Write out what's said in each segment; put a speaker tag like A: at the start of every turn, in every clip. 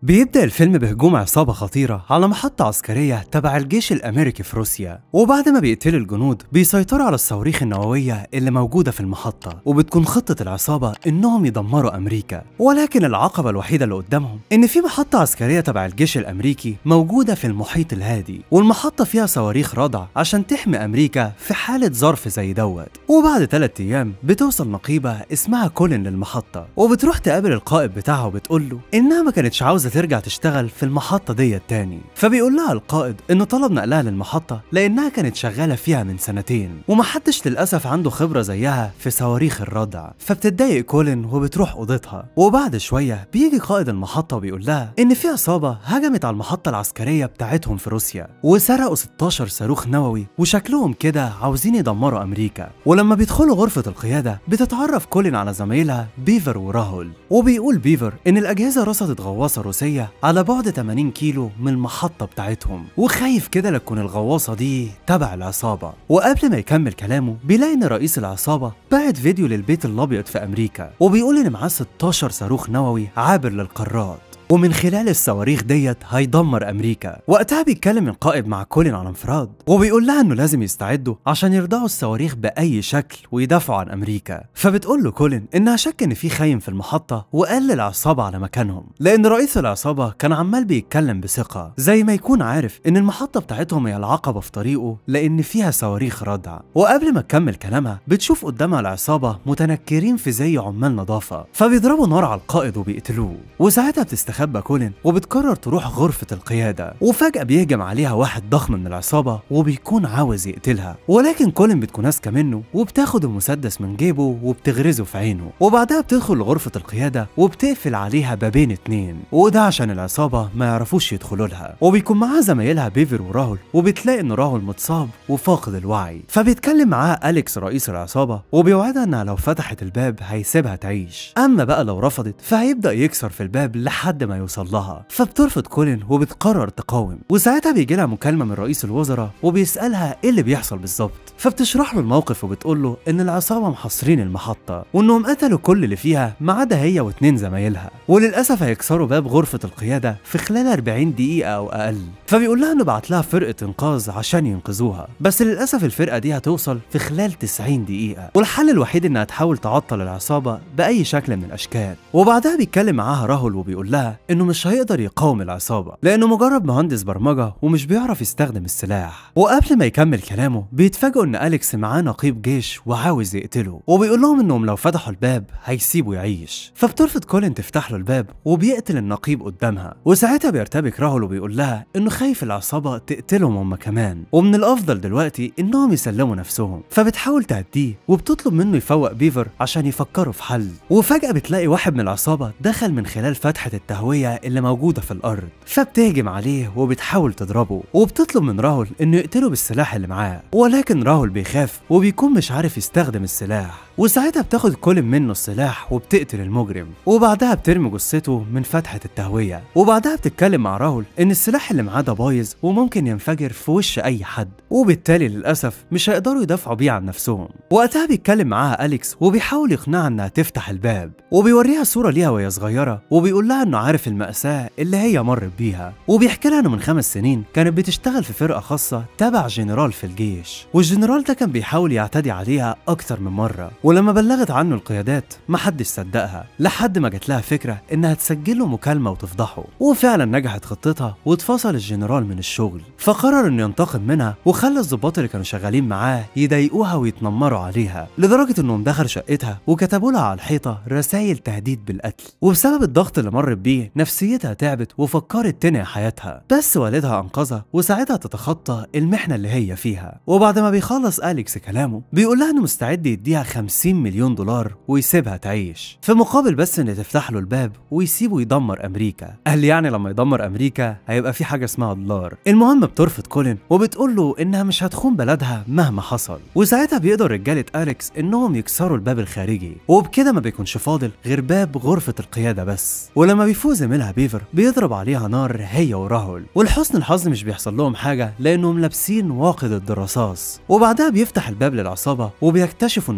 A: بيبدأ الفيلم بهجوم عصابة خطيرة على محطة عسكرية تبع الجيش الأمريكي في روسيا وبعد ما بيقتلوا الجنود بيسيطروا على الصواريخ النووية اللي موجودة في المحطة وبتكون خطة العصابة إنهم يدمروا أمريكا ولكن العقبة الوحيدة اللي قدامهم إن في محطة عسكرية تبع الجيش الأمريكي موجودة في المحيط الهادي والمحطة فيها صواريخ رادع عشان تحمي أمريكا في حالة ظرف زي دوت وبعد ثلاثة أيام بتوصل نقيبة اسمها كولين للمحطة وبتروح تقابل القائد بتاعها وبتقول له إنها ما كانتش عاوزة ترجع تشتغل في المحطة ديت تاني فبيقول لها القائد إنه طلب نقلها للمحطة لأنها كانت شغالة فيها من سنتين ومحدش للأسف عنده خبرة زيها في صواريخ الردع فبتتضايق كولين وبتروح أوضتها وبعد شوية بيجي قائد المحطة وبيقول لها إن في عصابة هجمت على المحطة العسكرية بتاعتهم في روسيا وسرقوا 16 صاروخ نووي وشكلهم كده عاوزين يدمروا أمريكا ولما بيدخلوا غرفة القيادة بتتعرف كولين على زمايلها بيفر وراهول وبيقول بيفر إن الأجهزة رصدت غواصة روسية على بعد 80 كيلو من المحطة بتاعتهم وخايف كده لتكون الغواصة دي تبع العصابة وقبل ما يكمل كلامه بيلاقي إن رئيس العصابة بعت فيديو للبيت الأبيض في أمريكا وبيقول إن معاه 16 صاروخ نووي عابر للقارات ومن خلال الصواريخ ديت هيدمر امريكا وقتها بيتكلم القائد مع كولين على انفراد وبيقول لها انه لازم يستعدوا عشان يرضعوا الصواريخ باي شكل ويدافعوا عن امريكا فبتقول له كولين انها شك ان في خاين في المحطه وقال للعصابه على مكانهم لان رئيس العصابه كان عمال بيتكلم بثقه زي ما يكون عارف ان المحطه بتاعتهم هي العقبه في طريقه لان فيها صواريخ ردع وقبل ما تكمل كلامها بتشوف قدامها العصابه متنكرين في زي عمال نظافه فبيضربوا نار على القائد وبيقتلوه وساعتها بتستخبى بتستخبى كولين وبتقرر تروح غرفة القيادة وفجأة بيهجم عليها واحد ضخم من العصابة وبيكون عاوز يقتلها ولكن كولين بتكون اذكى منه وبتاخد المسدس من جيبه وبتغرزه في عينه وبعدها بتدخل لغرفة القيادة وبتقفل عليها بابين اتنين وده عشان العصابة ما يعرفوش يدخلوا لها وبيكون معاها زمايلها بيفر وراهول وبتلاقي ان راهول متصاب وفاقد الوعي فبيتكلم معاها أليكس رئيس العصابة وبيوعدها انها لو فتحت الباب هيسيبها تعيش اما بقى لو رفضت فهيبدأ يكسر في الباب لحد ما يوصل لها فبترفض كولين وبتقرر تقاوم وساعتها بيجي لها مكالمه من رئيس الوزراء وبيسالها ايه اللي بيحصل بالظبط فبتشرح له الموقف وبتقول له ان العصابه محاصرين المحطه وانهم قتلوا كل اللي فيها ما عدا هي واتنين زمايلها وللاسف هيكسروا باب غرفه القياده في خلال 40 دقيقه او اقل فبيقول لها انه بعت لها فرقه انقاذ عشان ينقذوها بس للاسف الفرقه دي هتوصل في خلال 90 دقيقه والحل الوحيد انها تحاول تعطل العصابه باي شكل من الاشكال وبعدها بيتكلم معاها راهول وبيقول لها انه مش هيقدر يقاوم العصابه لانه مجرد مهندس برمجه ومش بيعرف يستخدم السلاح وقبل ما يكمل كلامه بيتفاجئوا ان اليكس معاه نقيب جيش وعاوز يقتله وبيقول لهم انهم لو فتحوا الباب هيسيبه يعيش فبترفض كولين تفتح له الباب وبيقتل النقيب قدامها وساعتها بيرتبك راهول وبيقول لها انه خايف العصابه تقتلهم هم كمان ومن الافضل دلوقتي انهم يسلموا نفسهم فبتحاول تهديه وبتطلب منه يفوق بيفر عشان يفكروا في حل وفجاه بتلاقي واحد من العصابه دخل من خلال فتحه التهويه اللي موجودة في الأرض فبتهجم عليه وبتحاول تضربه وبتطلب من راهول إنه يقتله بالسلاح اللي معاه ولكن راهول بيخاف وبيكون مش عارف يستخدم السلاح وساعتها بتاخد كولين منه السلاح وبتقتل المجرم وبعدها بترمي جثته من فتحة التهوية وبعدها بتتكلم مع راهول إن السلاح اللي معاه ده بايظ وممكن ينفجر في وش أي حد وبالتالي للأسف مش هيقدروا يدافعوا بيه عن نفسهم وقتها بيتكلم معاها أليكس وبيحاول يقنعها إنها تفتح الباب وبيوريها صورة ليها وهي صغيرة وبيقول لها إنه عارف المأساة اللي هي مرت بيها وبيحكي لها إنه من خمس سنين كانت بتشتغل في فرقة خاصة تبع جنرال في الجيش والجنرال ده كان بيحاول يعتدي عليها أكتر من مرة ولما بلغت عنه القيادات محدش صدقها لحد ما جات لها فكرة إنها تسجل له مكالمة وتفضحه وفعلا نجحت خطتها واتفصل الجنرال من الشغل فقرر إنه ينتقم منها وخلى الضباط اللي كانوا شغالين معاه يضايقوها ويتنمروا عليها لدرجة إنهم دخلوا شقتها وكتبوا لها على الحيطة رسائل تهديد بالقتل وبسبب الضغط اللي مرت بيه نفسيتها تعبت وفكرت تنهي حياتها بس والدها أنقذها وساعدها تتخطى المحنة اللي هي فيها وبعد ما بيخلص أليكس كلامه بيقول لها إنه مستعد يديها 50 مليون دولار ويسيبها تعيش في مقابل بس إن تفتح له الباب ويسيبه يدمر أمريكا قال لي يعني لما يدمر أمريكا هيبقى في حاجة اسمها دولار المهم بترفض كولين وبتقول له إنها مش هتخون بلدها مهما حصل وساعتها بيقدر رجالة أليكس إنهم يكسروا الباب الخارجي وبكده ما بيكونش فاضل غير باب غرفة القيادة بس ولما بيفوق زميلها بيفر بيضرب عليها نار هي وراهول ولحسن الحظ مش بيحصل لهم حاجة لأنهم لابسين واقد الرصاص وبعدها بيفتح الباب للعصابة وبيكتشفوا إنه خاين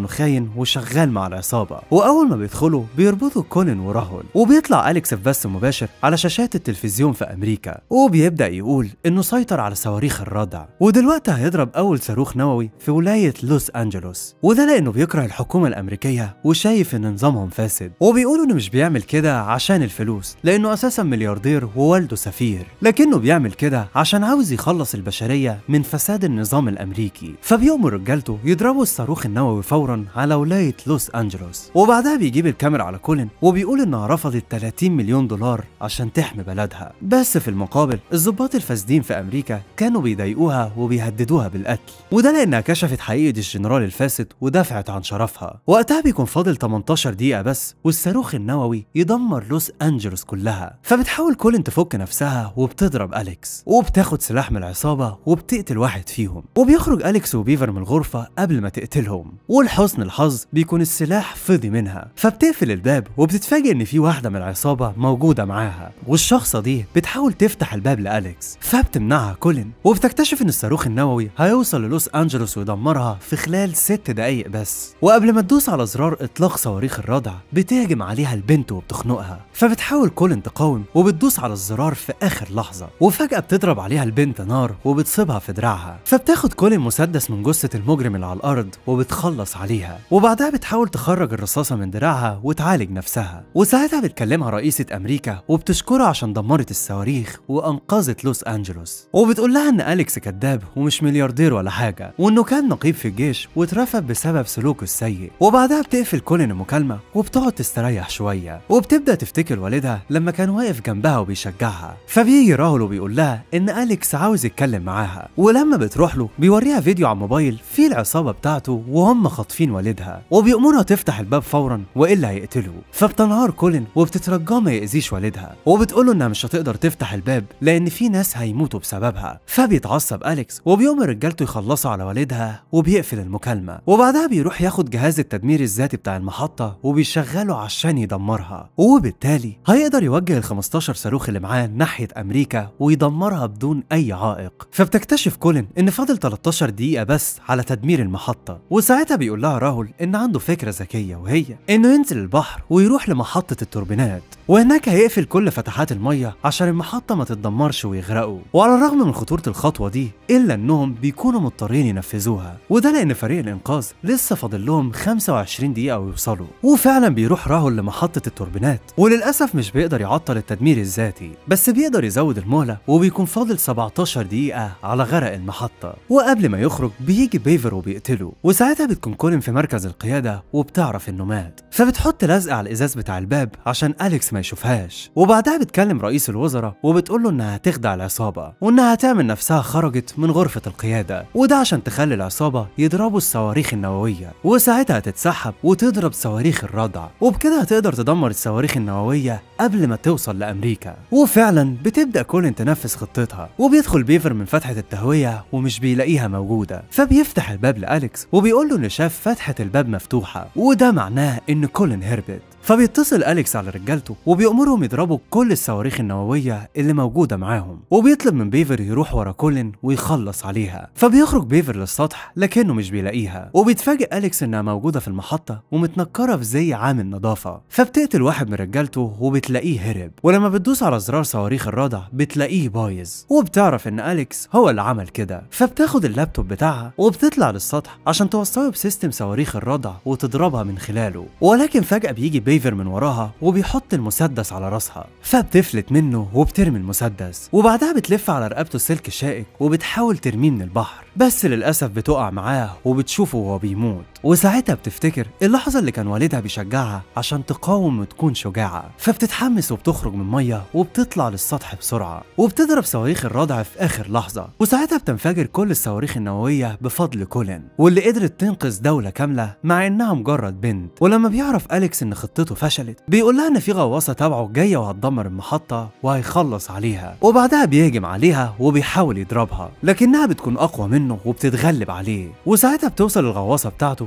A: كولين وشغال مع العصابة وأول ما بيدخلوا بيربطوا كولين وراهول وبيطلع أليكس في بث مباشر على شاشات التلفزيون في أمريكا وبيبدأ يقول إنه سيطر على صواريخ الردع ودلوقتي هيضرب أول صاروخ نووي في ولاية لوس أنجلوس وده لأنه بيكره الحكومة الأمريكية وشايف إن نظامهم فاسد وبيقولوا إنه مش بيعمل كده عشان الفلوس لأنه أساسا ملياردير ووالده سفير لكنه بيعمل كده عشان عاوز يخلص البشرية من فساد النظام الأمريكي فبيأمر رجالته يضربوا الصاروخ النووي فورا على ولاية لوس أنجلوس وبعدها بيجيب الكاميرا على كولين وبيقول إنها رفضت 30 مليون دولار عشان تحمي بلدها بس في المقابل الضباط الفاسدين في أمريكا كانوا بيضايقوها وبيهددوها بالقتل وده لأنها كشفت حقيقة الجنرال الفاسد ودافعت عن شرفها وقتها بيكون فاضل 18 دقيقة بس والصاروخ النووي يدمر لوس أنجلوس كلها فبتحاول كولين تفك نفسها وبتضرب أليكس وبتاخد سلاح من العصابة وبتقتل واحد فيهم وبيخرج أليكس وبيفر من الغرفة قبل ما تقتلهم ولحسن الحظ بيكون السلاح فضي منها فبتقفل الباب وبتتفاجئ ان في واحدة من العصابة موجودة معاها والشخصة دي بتحاول تفتح الباب لأليكس فبتمنعها كولين وبتكتشف ان الصاروخ النووي هيوصل للوس أنجلوس ويدمرها في خلال ست دقايق بس وقبل ما تدوس على زرار إطلاق صواريخ الردع بتهجم عليها البنت وبتخنقها فبتحاول كولين تقاوم وبتدوس على الزرار في آخر لحظة وفجأة بتضرب عليها البنت نار وبتصيبها في دراعها فبتاخد كولين مسدس من جثة المجرم اللي على الأرض وبتخلص عليها وبعدها بتحاول تخرج الرصاصة من دراعها وتعالج نفسها وساعتها بتكلمها رئيسة أمريكا وبتشكرها عشان دمرت الصواريخ وأنقذت لوس أنجلوس وبتقول لها إن أليكس كذاب ومش ملياردير ولا حاجة وإنه كان نقيب في الجيش واترفد بسبب سلوكه السيء وبعدها بتقفل كولين المكالمة وبتقعد تستريح شوية وبتبدأ تفتكر والدها لما كان واقف جنبها وبيشجعها فبيجي راهول وبيقول لها إن أليكس عاوز يتكلم معاها ولما بتروح له بيوريها فيديو على الموبايل فيه العصابة بتاعته وهم خاطفين والدها وبيأمرها تفتح الباب فورا وإلا هيقتله فبتنهار كولين وبتترجاه ما يأذيش والدها وبتقوله إنها مش هتقدر تفتح الباب لأن في ناس هيموتوا بسببها فبيتعصب أليكس وبيأمر رجالته يخلصوا على والدها وبيقفل المكالمة وبعدها بيروح ياخد جهاز التدمير الذاتي بتاع المحطة وبيشغله عشان يدمرها وبالتالي هيقدر يوجه ال 15 صاروخ اللي معاه ناحية أمريكا ويدمرها بدون أي عائق فبتكتشف كولين إن فاضل 13 دقيقة بس على تدمير المحطة وساعتها بيقول لها راهول إن عنده فكرة ذكية وهي إنه ينزل البحر ويروح لمحطة التوربينات وهناك هيقفل كل فتحات المية عشان المحطة ما تتدمرش ويغرقوا وعلى الرغم من خطورة الخطوة دي إلا إنهم بيكونوا مضطرين ينفذوها وده لأن فريق الإنقاذ لسه فاضل لهم 25 دقيقة ويوصلوا وفعلا بيروح راهول لمحطة التوربينات وللأسف مش بيقدر يعطل التدمير الذاتي بس بيقدر يزود المهلة وبيكون فاضل 17 دقيقة على غرق المحطة وقبل ما يخرج بيجي بيفر وبيقتله وساعتها بتكون كولين في مركز القيادة وبتعرف إنه مات فبتحط لزق على الإزاز بتاع الباب عشان أليكس ما يشوفهاش وبعدها بتكلم رئيس الوزراء وبتقول له إنها هتخدع العصابة وإنها هتعمل نفسها خرجت من غرفة القيادة وده عشان تخلي العصابة يضربوا الصواريخ النووية وساعتها هتتسحب وتضرب صواريخ الردع وبكده هتقدر تدمر الصواريخ النووية قبل ما توصل لأمريكا وفعلا بتبدأ كولين تنفذ خطتها وبيدخل بيفر من فتحة التهوية ومش بيلاقيها موجودة فبيفتح الباب لأليكس وبيقول له إن شاف فتحة الباب مفتوحة وده معناه إن كولين هربت فبيتصل أليكس على رجالته وبيأمرهم يضربوا كل الصواريخ النووية اللي موجودة معاهم وبيطلب من بيفر يروح ورا كولين ويخلص عليها فبيخرج بيفر للسطح لكنه مش بيلاقيها وبيتفاجئ أليكس إنها موجودة في المحطة ومتنكرة في زي عامل نظافة فبتقتل واحد من رجالته وبتلاقيه هرب ولما بتدوس على زرار صواريخ الردع بتلاقيه بايظ وبتعرف إن أليكس هو اللي عمل كده فبتاخد اللابتوب بتاعها وبتطلع للسطح عشان توصله بسيستم صواريخ الردع وتضربها من خلاله ولكن فجأة بيجي بيفر من وراها وبيحط المسدس على راسها فبتفلت منه وبترمي المسدس وبعدها بتلف على رقبته السلك الشائك وبتحاول ترميه من البحر بس للأسف بتقع معاه وبتشوفه وهو بيموت وساعتها بتفتكر اللحظة اللي كان والدها بيشجعها عشان تقاوم وتكون شجاعة فبتتحمس وبتخرج من مية وبتطلع للسطح بسرعة وبتضرب صواريخ الردع في آخر لحظة وساعتها بتنفجر كل الصواريخ النووية بفضل كولين واللي قدرت تنقذ دولة كاملة مع إنها مجرد بنت ولما بيعرف أليكس إن خطته فشلت بيقول لها إن في غواصة تبعه جاية وهتدمر المحطة وهيخلص عليها وبعدها بيهجم عليها وبيحاول يضربها لكنها بتكون أقوى منه وبتتغلب عليه وساعتها بتوصل الغواصة بتاعته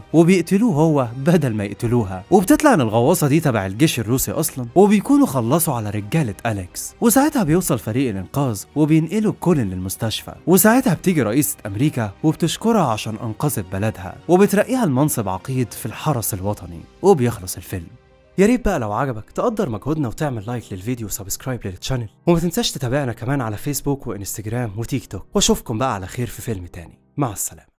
A: وبيقتلوه هو بدل ما يقتلوها وبتطلع ان الغواصه دي تبع الجيش الروسي اصلا وبيكونوا خلصوا على رجاله اليكس وساعتها بيوصل فريق الانقاذ وبينقلوا كولين للمستشفى وساعتها بتيجي رئيسه امريكا وبتشكرها عشان انقذت بلدها وبترقيها لمنصب عقيد في الحرس الوطني وبيخلص الفيلم يا ريت بقى لو عجبك تقدر مجهودنا وتعمل لايك للفيديو وسبسكرايب للتشانل وما تنساش تتابعنا كمان على فيسبوك وانستجرام وتيك توك واشوفكم بقى على خير في فيلم تاني مع السلامه